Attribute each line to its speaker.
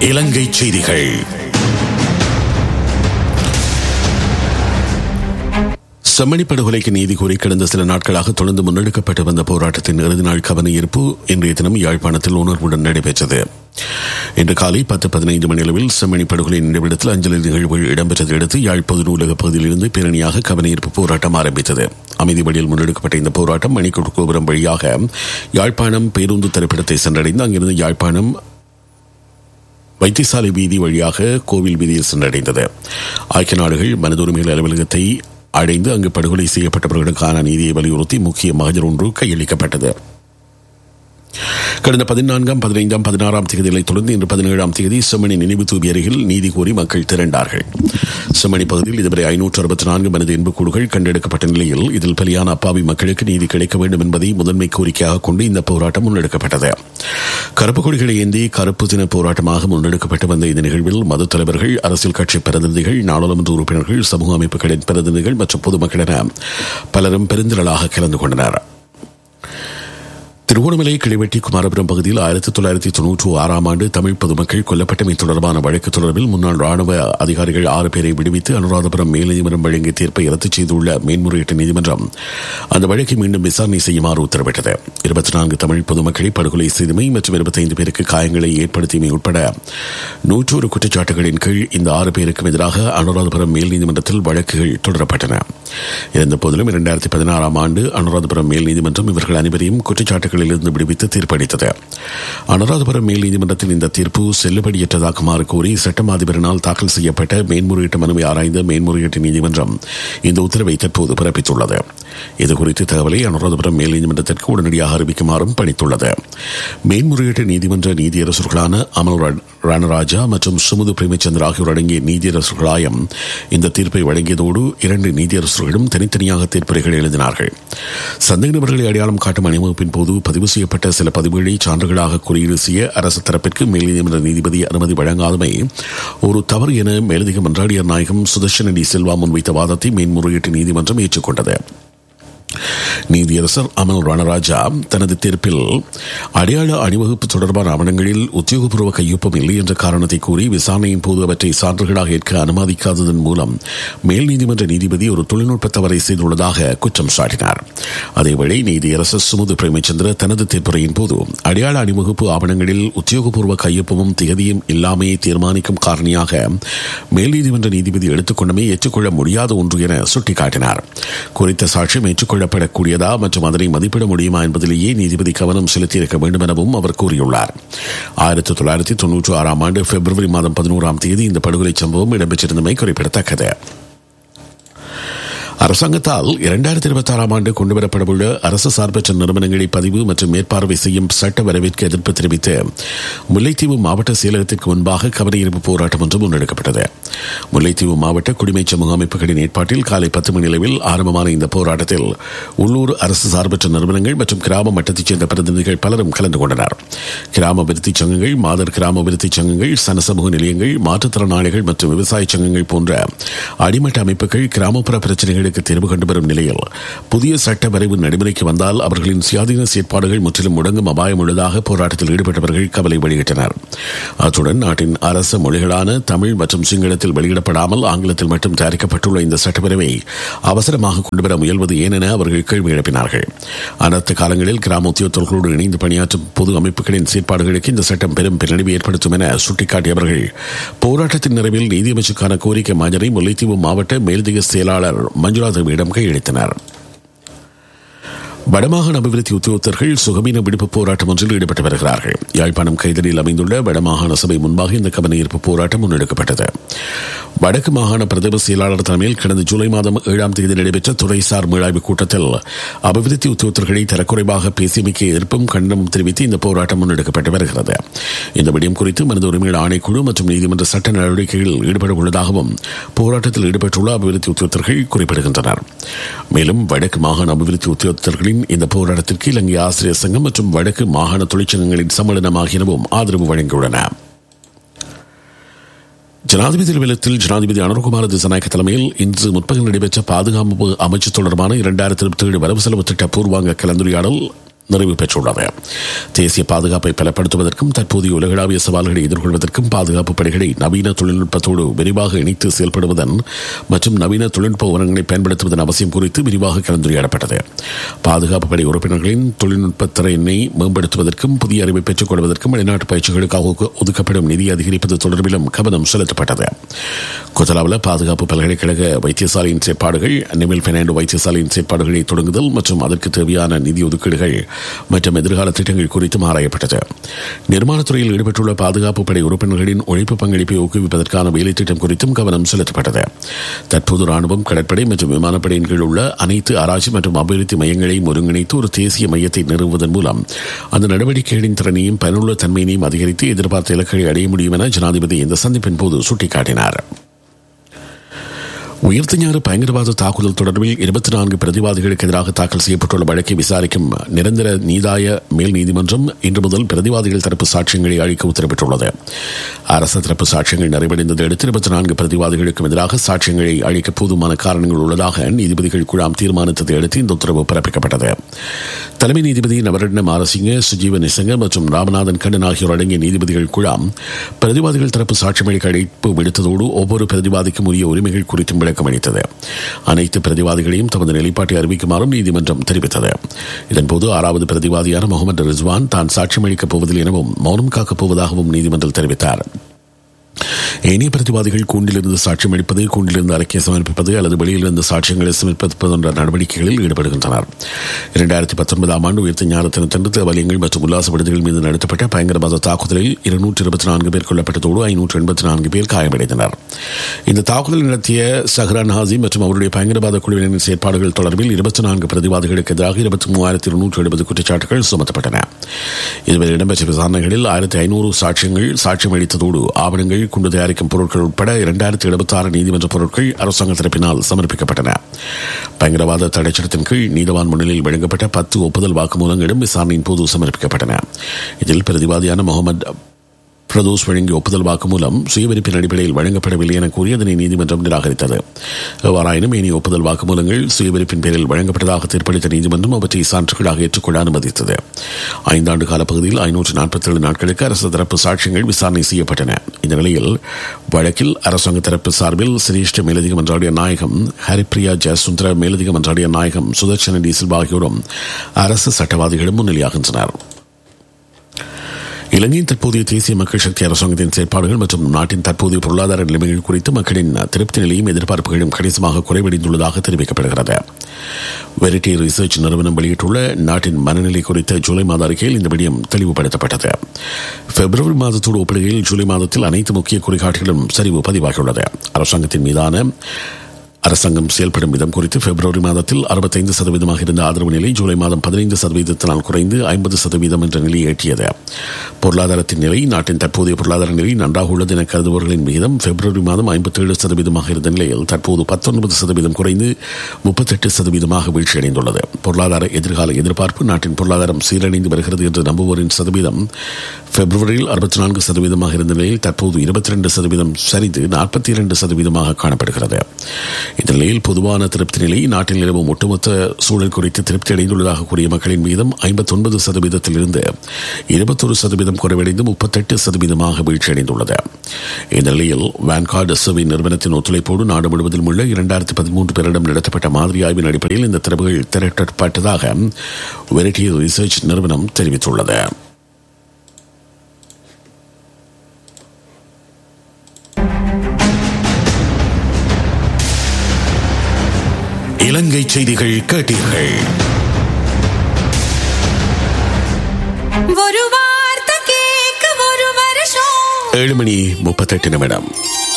Speaker 1: இலங்கை செய்திகள் செம்மணி படுகொலைக்கு நீதி கோரி கடந்த சில நாட்களாக தொடர்ந்து முன்னெடுக்கப்பட்டு வந்த போராட்டத்தின் இறுதி நாள் கவன ஈர்ப்பு இன்றைய தினம் யாழ்ப்பாணத்தில் உணர்வுடன் நடைபெற்றது இன்று காலை பத்து பதினைந்து மணி அளவில் செம்மணி படுகொலை நினைவிடத்தில் அஞ்சலி நிகழ்வுகள் இடம்பெற்றதை அடுத்து யாழ் பொது நூலக பகுதியிலிருந்து பேரணியாக கவன ஈர்ப்பு போராட்டம் ஆரம்பித்தது அமைதி வழியில் முன்னெடுக்கப்பட்ட இந்த போராட்டம் மணிக்கூர் கோபுரம் வழியாக யாழ்ப்பாணம் பேருந்து திரைப்படத்தை சென்றடைந்து அங்கிருந்து யாழ்ப்பாணம் வைத்தியசாலை வீதி வழியாக கோவில் வீதியில் சென்றடைந்தது ஐக்கிய நாடுகள் மனித உரிமைகள் அலுவலகத்தை அடைந்து அங்கு படுகொலை செய்யப்பட்டவர்களுக்கான நீதியை வலியுறுத்தி முக்கிய மகஜர் ஒன்று கையளிக்கப்பட்டது கடந்த பதினான்காம் பதினைந்தாம் பதினாறாம் தேதிகளை தொடர்ந்து இன்று பதினேழாம் தேதி செம்மணி நினைவு தூவி அருகில் நீதி கோரி மக்கள் திரண்டார்கள் செம்மணி பகுதியில் இதுவரை ஐநூற்று அறுபத்தி நான்கு மனித இன்பக்கூடுகள் கண்டெடுக்கப்பட்ட நிலையில் இதில் பலியான அப்பாவி மக்களுக்கு நீதி கிடைக்க வேண்டும் என்பதை முதன்மை கோரிக்கையாக கொண்டு இந்த போராட்டம் முன்னெடுக்கப்பட்டது கருப்பு கொடிகளை ஏந்தி கருப்பு தின போராட்டமாக முன்னெடுக்கப்பட்டு வந்த இந்த நிகழ்வில் மத தலைவர்கள் அரசியல் கட்சி பிரதிநிதிகள் நாடாளுமன்ற உறுப்பினர்கள் சமூக அமைப்புகளின் பிரதிநிதிகள் மற்றும் பொதுமக்கள் என பலரும் பெருந்திரளாக கலந்து கொண்டனர் திருவோணமலை கிளிவெட்டி குமாரபுரம் பகுதியில் ஆயிரத்தி தொள்ளாயிரத்தி தொன்னூற்றி ஆறாம் ஆண்டு தமிழ் பொதுமக்கள் கொல்லப்பட்டமை தொடர்பான வழக்கு தொடர்பில் முன்னாள் ராணுவ அதிகாரிகள் ஆறு பேரை விடுவித்து அனுராதபுரம் மேல் நீதிமன்றம் வழங்கிய தீர்ப்பை ரத்து செய்துள்ள மேன்முறையீட்டு நீதிமன்றம் அந்த வழக்கை மீண்டும் விசாரணை செய்யுமாறு உத்தரவிட்டது இருபத்தி நான்கு தமிழ் பொதுமக்களை படுகொலை செய்தமை மற்றும் இருபத்தைந்து பேருக்கு காயங்களை ஏற்படுத்தியமை உட்பட நூற்றொரு குற்றச்சாட்டுகளின் கீழ் இந்த ஆறு பேருக்கும் எதிராக அனுராதபுரம் மேல் நீதிமன்றத்தில் வழக்குகள் தொடரப்பட்டன இருந்த போதிலும் இரண்டாயிரத்தி பதினாறாம் ஆண்டு அனுராதபுரம் மேல் நீதிமன்றம் இவர்கள் அனைவரையும் குற்றச்சாட்டுகளிலிருந்து விடுவித்து தீர்ப்பளித்தது அனுராதபுரம் மேல் நீதிமன்றத்தின் இந்த தீர்ப்பு செல்லுபடியற்றதாக்குமாறு கோரி சட்டம் அதிபரினால் தாக்கல் செய்யப்பட்ட மேன்முறையீட்டு மனுவை ஆராய்ந்த மேன்முறையீட்டு நீதிமன்றம் இந்த உத்தரவை தற்போது பிறப்பித்துள்ளது இதுகுறித்து தகவலை அனுராதபுரம் மேல் நீதிமன்றத்திற்கு உடனடியாக அறிவிக்குமாறும் பணித்துள்ளது மேன்முறையீட்டு நீதிமன்ற நீதியரசர்களான அமல் ரணராஜா மற்றும் சுமுது பிரேமச்சந்திர ஆகியோர் அடங்கிய நீதியரசர்களாயம் இந்த தீர்ப்பை வழங்கியதோடு இரண்டு நீதியரசர்களும் தனித்தனியாக தீர்ப்புரைகள் எழுதினார்கள் சந்தேக நபர்களை அடையாளம் காட்டும் அணிவகுப்பின் போது பதிவு செய்யப்பட்ட சில பதிவுகளை சான்றுகளாக குறியீடு செய்ய அரசு தரப்பிற்கு மேல் நீதிமன்ற நீதிபதி அனுமதி வழங்காதமை ஒரு தவறு என மேலதிக மன்றாடியர் நாயகம் சுதர்ஷன டி செல்வா முன்வைத்த வாதத்தை மேன்முறையீட்டு நீதிமன்றம் ஏற்றுக்கொண்டது நீதியரசர் அமல் ரணராஜா தனது தீர்ப்பில் அடையாள அணிவகுப்பு தொடர்பான ஆவணங்களில் உத்தியோகபூர்வ கையொப்பம் இல்லை என்ற காரணத்தை கூறி விசாரணையின் போது அவற்றை சான்றுகளாக ஏற்க அனுமதிக்காததன் மூலம் மேல் நீதிமன்ற நீதிபதி ஒரு தொழில்நுட்ப தவறை செய்துள்ளதாக குற்றம் சாட்டினார் அதேவேளை நீதியரசர் சுமுது பிரேமச்சந்திர தனது தீர்ப்புரையின் போது அடையாள அணிவகுப்பு ஆவணங்களில் உத்தியோகபூர்வ கையொப்பமும் திகதியும் இல்லாமையை தீர்மானிக்கும் காரணியாக மேல் நீதிமன்ற நீதிபதி எடுத்துக்கொண்டமை ஏற்றுக்கொள்ள முடியாத ஒன்று என சுட்டிக்காட்டினார் குறித்த சாட்சியம் ஏற்றுக்கொள்ள கொள்ளப்படக்கூடியதா மற்றும் அதனை மதிப்பிட முடியுமா என்பதிலேயே நீதிபதி கவனம் செலுத்தியிருக்க வேண்டும் எனவும் அவர் கூறியுள்ளார் ஆயிரத்தி தொள்ளாயிரத்தி தொன்னூற்றி ஆறாம் ஆண்டு பிப்ரவரி மாதம் பதினோராம் தேதி இந்த படுகொலை சம்பவம் இடம்பெற்றிருந்தமை குறிப்பிடத்தக்கது அரசாங்கத்தால் இரண்டாயிரத்தி இருபத்தி ஆறாம் ஆண்டு கொண்டுவரப்படவுள்ள அரசு சார்பற்ற நிறுவனங்களை பதிவு மற்றும் மேற்பார்வை செய்யும் சட்ட வரவிற்கு எதிர்ப்பு தெரிவித்து முல்லைத்தீவு மாவட்ட செயலகத்திற்கு முன்பாக கவனஈர்ப்பு போராட்டம் ஒன்று முன்னெடுக்கப்பட்டது முல்லைத்தீவு மாவட்ட குடிமை சமூக அமைப்புகளின் ஏற்பாட்டில் காலை பத்து மணி அளவில் ஆரம்பமான இந்த போராட்டத்தில் உள்ளூர் அரசு சார்பற்ற நிறுவனங்கள் மற்றும் கிராம மட்டத்தைச் சேர்ந்த பிரதிநிதிகள் பலரும் கலந்து கொண்டனர் கிராம அபிவிருத்தி சங்கங்கள் மாதர் கிராம அபிவிருத்தி சங்கங்கள் சனசமூக நிலையங்கள் மாற்றுத்திறனாளிகள் மற்றும் விவசாய சங்கங்கள் போன்ற அடிமட்ட அமைப்புகள் கிராமப்புற பிரச்சனைகளுக்கு தீர்வு கண்டு வரும் நிலையில் புதிய சட்ட வரைவு நடைமுறைக்கு வந்தால் அவர்களின் சுயாதீன செயற்பாடுகள் முற்றிலும் முடங்கும் அபாயம் உள்ளதாக போராட்டத்தில் ஈடுபட்டவர்கள் கவலை வெளியிட்டனர் அத்துடன் நாட்டின் அரசு மொழிகளான தமிழ் மற்றும் சிங்களத்தில் வெளியிடப்படாமல் ஆங்கிலத்தில் மட்டும் தயாரிக்கப்பட்டுள்ள இந்த சட்டப்பேரவை அவசரமாக கொண்டுவர முயல்வது ஏன் என அவர்கள் கேள்வி எழுப்பினார்கள் அனைத்து காலங்களில் கிராம உத்தியோகத்தர்களோடு இணைந்து பணியாற்றும் பொது அமைப்புகளின் செயற்பாடுகளுக்கு இந்த சட்டம் பெரும் பின்னடைவு ஏற்படுத்தும் என சுட்டிக்காட்டியவர்கள் போராட்டத்தின் நிறைவில் நீதியமைச்சுக்கான கோரிக்கை மஞ்சரை முல்லைத்தீவு மாவட்ட மேலதிக செயலாளர் மஞ்சுளா தேவியிடம் கையளித்தனர் வடமாகாண அபிவிருத்தி உத்தியோகத்தர்கள் சுகமீன விடுப்பு போராட்டம் ஒன்றில் ஈடுபட்டு வருகிறார்கள் யாழ்ப்பாணம் கைதடியில் அமைந்துள்ள வடமாகாண சபை முன்பாக இந்த கவன ஈர்ப்பு போராட்டம் முன்னெடுக்கப்பட்டது வடக்கு மாகாண பிரதம செயலாளர் தலைமையில் கடந்த ஜூலை மாதம் ஏழாம் தேதி நடைபெற்ற துறைசார் மீளாய்வு கூட்டத்தில் அபிவிருத்தி உத்தியோகத்தர்களை தரக்குறைவாக பேசியமைக்கு எதிர்ப்பும் கண்டனம் தெரிவித்து இந்த போராட்டம் முன்னெடுக்கப்பட்டு வருகிறது இந்த விடயம் குறித்து மனித உரிமைகள் ஆணைக்குழு மற்றும் நீதிமன்ற சட்ட நடவடிக்கைகளில் ஈடுபட உள்ளதாகவும் போராட்டத்தில் ஈடுபட்டுள்ள அபிவிருத்தி உத்தியோகத்தர்கள் குறிப்பிடுகின்றனர் மேலும் வடக்கு மாகாண அபிவிருத்தி உத்தியோகத்தர்களின் இந்த போராட்டத்திற்கு இலங்கை ஆசிரியர் சங்கம் மற்றும் வடக்கு மாகாண தொழிற்சங்கங்களின் சம்மேளனம் ஆகியனவும் ஆதரவு வழங்கியுள்ளன ஜனாதிபதி அலுவலகத்தில் ஜனாதிபதி அனுர்குமார திசநாயக்க தலைமையில் இன்று முற்பகல் நடைபெற்ற பாதுகாப்பு அமைச்சு தொடர்பான இரண்டாயிரத்தி இருபத்தி ஏழு வரவு செலவு திட்ட பூர்வாங்க கலந்துரையாடல் நிறைவு பெற்றுள்ளது தேசிய பாதுகாப்பை பலப்படுத்துவதற்கும் தற்போதைய உலகளாவிய சவால்களை எதிர்கொள்வதற்கும் பாதுகாப்பு படைகளை நவீன தொழில்நுட்பத்தோடு விரிவாக இணைத்து செயல்படுவதன் மற்றும் நவீன தொழில்நுட்ப உரங்களை பயன்படுத்துவதன் அவசியம் குறித்து விரிவாக கலந்துரையாடப்பட்டது பாதுகாப்பு படை உறுப்பினர்களின் தொழில்நுட்ப திறனை மேம்படுத்துவதற்கும் புதிய அறிவை பெற்றுக் கொள்வதற்கும் வெளிநாட்டு பயிற்சிகளுக்காக ஒதுக்கப்படும் நிதி அதிகரிப்பது தொடர்பிலும் கவனம் செலுத்தப்பட்டது கொத்தலாவில் பாதுகாப்பு பல்கலைக்கழக வைத்தியசாலையின் செயற்பாடுகள் நிமில் பெர்னாண்டோ வைத்தியசாலையின் செயற்பாடுகளை தொடங்குதல் மற்றும் அதற்கு தேவையான நிதி ஒதுக்கீடுகள் மற்றும் எதிர்கால திட்டங்கள் குறித்தும் ஆராயப்பட்டது நிர்மாணத்துறையில் ஈடுபட்டுள்ள பாதுகாப்பு படை உறுப்பினர்களின் உழைப்பு பங்களிப்பை ஊக்குவிப்பதற்கான வேலை திட்டம் குறித்தும் கவனம் செலுத்தப்பட்டது தற்போது ராணுவம் கடற்படை மற்றும் விமானப்படையின் கீழ் உள்ள அனைத்து ஆராய்ச்சி மற்றும் அபிவிருத்தி மையங்களையும் ஒருங்கிணைத்து ஒரு தேசிய மையத்தை நிறுவுவதன் மூலம் அந்த நடவடிக்கைகளின் திறனையும் பயனுள்ள தன்மையினையும் அதிகரித்து எதிர்பார்த்த இலக்குகளை அடைய முடியும் என ஜனாதிபதி இந்த சந்திப்பின் போது சுட்டிக்காட்டினார் உயிர்த்தஞாறு பயங்கரவாத தாக்குதல் தொடர்பில் இருபத்தி நான்கு பிரதிவாதிகளுக்கு எதிராக தாக்கல் செய்யப்பட்டுள்ள வழக்கை விசாரிக்கும் நிரந்தர நீதாய மேல் நீதிமன்றம் இன்று முதல் பிரதிவாதிகள் தரப்பு சாட்சியங்களை அளிக்க உத்தரவிட்டுள்ளது அரசு தரப்பு சாட்சியங்கள் நிறைவடைந்ததை அடுத்து இருபத்தி நான்கு பிரதிவாதிகளுக்கும் எதிராக சாட்சியங்களை அளிக்க போதுமான காரணங்கள் உள்ளதாக நீதிபதிகள் குழாம் தீர்மானித்ததை அடுத்து இந்த உத்தரவு பிறப்பிக்கப்பட்டது தலைமை நீதிபதி நவரட்ன மாரசிங்க சுஜீவ நிசங்க மற்றும் ராமநாதன் கண்ணன் ஆகியோர் அடங்கிய நீதிபதிகள் குழாம் பிரதிவாதிகள் தரப்பு சாட்சியமளிக்க அழைப்பு விடுத்ததோடு ஒவ்வொரு பிரதிவாதிக்கும் உரிய உரிமைகள் குறித்தும் விளக்கம் அளித்தது அனைத்து பிரதிவாதிகளையும் தமது நிலைப்பாட்டை அறிவிக்குமாறும் நீதிமன்றம் தெரிவித்தது இதன்போது ஆறாவது பிரதிவாதியான முகமது ரிஸ்வான் தான் சாட்சியமளிக்கப் போவதில் எனவும் மௌனம் காக்கப் போவதாகவும் நீதிமன்றம் தெரிவித்தார் ஏனைய பிரதிவாதிகள் கூண்டிலிருந்து சாட்சியம் அளிப்பது கூண்டிலிருந்து அறிக்கை சமர்ப்பிப்பது அல்லது வெளியிலிருந்து சாட்சியங்களை சமர்ப்பிப்பது போன்ற நடவடிக்கைகளில் ஈடுபடுகின்றனர் இரண்டாயிரத்தி பத்தொன்பதாம் ஆண்டு உயர்த்த ஞானத்தினத்தன்று தேவாலயங்கள் மற்றும் உல்லாச விடுதிகள் மீது நடத்தப்பட்ட பயங்கரவாத தாக்குதலில் இருநூற்றி இருபத்தி நான்கு பேர் கொல்லப்பட்டதோடு ஐநூற்று எண்பத்தி நான்கு பேர் காயமடைந்தனர் இந்த தாக்குதல் நடத்திய சஹ்ரான் ஹாசி மற்றும் அவருடைய பயங்கரவாத குழுவினரின் செயற்பாடுகள் தொடர்பில் இருபத்தி நான்கு பிரதிவாதிகளுக்கு எதிராக இருபத்தி மூவாயிரத்தி இருநூற்றி எழுபது குற்றச்சாட்டுகள் சுமத்தப்பட்டன இதுவரை இடம்பெற்ற விசாரணைகளில் ஆயிரத்தி ஐநூறு சாட்சியங்கள் சாட்சியம் அளித்ததோடு ஆவணங்கள் குண்டு தயாரிக்கும் பொருட்கள் உட்பட இரண்டாயிரத்தி எழுபத்தி ஆறு நீதிமன்ற பொருட்கள் அரசாங்க தரப்பினால் சமர்ப்பிக்கப்பட்டன பயங்கரவாத தடைச்சட்டத்தின் கீழ் நீதவான் முன்னிலையில் வழங்கப்பட்ட பத்து ஒப்புதல் வாக்குமூலங்களும் விசாரணையின் போது சமர்ப்பிக்கப்பட்டன இதில் பிரதிவாதியான முகமது பிரதோஷ் வழங்கிய ஒப்புதல் வாக்குமூலம் சுயவிருப்பின் அடிப்படையில் வழங்கப்படவில்லை என கூறி அதனை நீதிமன்றம் நிராகரித்தது எவ்வாறாயினும் இனி ஒப்புதல் வாக்குமூலங்கள் சுயவிருப்பின் பேரில் வழங்கப்பட்டதாக தீர்ப்பளித்த நீதிமன்றம் அவற்றை சான்றுகளாக ஏற்றுக்கொள்ள அனுமதித்தது ஐந்தாண்டு கால பகுதியில் ஐநூற்று நாற்பத்தி ஏழு நாட்களுக்கு அரசு தரப்பு சாட்சியங்கள் விசாரணை செய்யப்பட்டன இந்த நிலையில் வழக்கில் அரசாங்க தரப்பு சார்பில் சிரேஷ்ட மேலதிக மன்றாடிய நாயகம் ஹரிப்ரியா ஜெயசுந்தர மேலதிக மன்றாடிய நாயகம் சுதர்ஷன டி சில்வா ஆகியோரும் அரசு சட்டவாதிகளும் முன்னிலையாகின்றனர் இலங்கையின் தற்போதைய தேசிய மக்கள் சக்தி அரசாங்கத்தின் செயற்பாடுகள் மற்றும் நாட்டின் தற்போதைய பொருளாதார நிலைமைகள் குறித்து மக்களின் திருப்தி நிலையும் எதிர்பார்ப்புகளும் கணிசமாக குறைவடைந்துள்ளதாக தெரிவிக்கப்படுகிறது வெரிட்டி ரிசர்ச் நிறுவனம் வெளியிட்டுள்ள நாட்டின் மனநிலை குறித்த ஜூலை மாத அறிக்கையில் இந்த விடயம் தெளிவுபடுத்தப்பட்டது பிப்ரவரி மாதத்தோடு ஒப்பிடுகையில் ஜூலை மாதத்தில் அனைத்து முக்கிய குறிகாட்டிகளும் சரிவு பதிவாகியுள்ளது அரசாங்கத்தின் மீதான அரசாங்கம் செயல்படும் விதம் குறித்து பிப்ரவரி மாதத்தில் அறுபத்தைந்து சதவீதமாக இருந்த ஆதரவு நிலை ஜூலை மாதம் பதினைந்து சதவீதத்தினால் குறைந்து ஐம்பது சதவீதம் என்ற நிலையை எட்டியது பொருளாதாரத்தின் நிலை நாட்டின் தற்போதைய பொருளாதார நிலை நன்றாக உள்ளது என கருதுபவர்களின் விகிதம் பிப்ரவரி மாதம் ஐம்பத்தேழு சதவீதமாக இருந்த நிலையில் தற்போது பத்தொன்பது சதவீதம் குறைந்து முப்பத்தெட்டு சதவீதமாக வீழ்ச்சியடைந்துள்ளது பொருளாதார எதிர்கால எதிர்பார்ப்பு நாட்டின் பொருளாதாரம் சீரடைந்து வருகிறது என்று நம்புவோரின் சதவீதம் பிப்ரவரியில் அறுபத்தி நான்கு சதவீதமாக இருந்த நிலையில் தற்போது இருபத்தி ரெண்டு சதவீதம் சரிந்து நாற்பத்தி இரண்டு சதவீதமாக காணப்படுகிறது இந்த நிலையில் பொதுவான திருப்தி நிலை நாட்டில் நிலவும் ஒட்டுமொத்த சூழல் குறித்து திருப்தி அடைந்துள்ளதாக கூறிய மக்களின் மீதம் ஐம்பத்தொன்பது சதவீதத்தில் இருந்து இருபத்தொரு சதவீதம் குறைவடைந்து முப்பத்தெட்டு சதவீதமாக வீழ்ச்சியடைந்துள்ளது இந்த நிலையில் வேன்கார்டு சர்வே நிறுவனத்தின் ஒத்துழைப்போடு நாடு முழுவதிலும் உள்ள இரண்டாயிரத்தி பதிமூன்று பேரிடம் நடத்தப்பட்ட மாதிரி ஆய்வின் அடிப்படையில் இந்த தரவுகள் திரட்டப்பட்டதாக வெரைட்டி ரிசர்ச் நிறுவனம் தெரிவித்துள்ளது இலங்கை செய்திகள் கேட்டீர்கள்
Speaker 2: ஒரு வார்த்தை கேட்க ஒரு வருஷம்
Speaker 1: ஏழு மணி முப்பத்தெட்டு நிமிடம்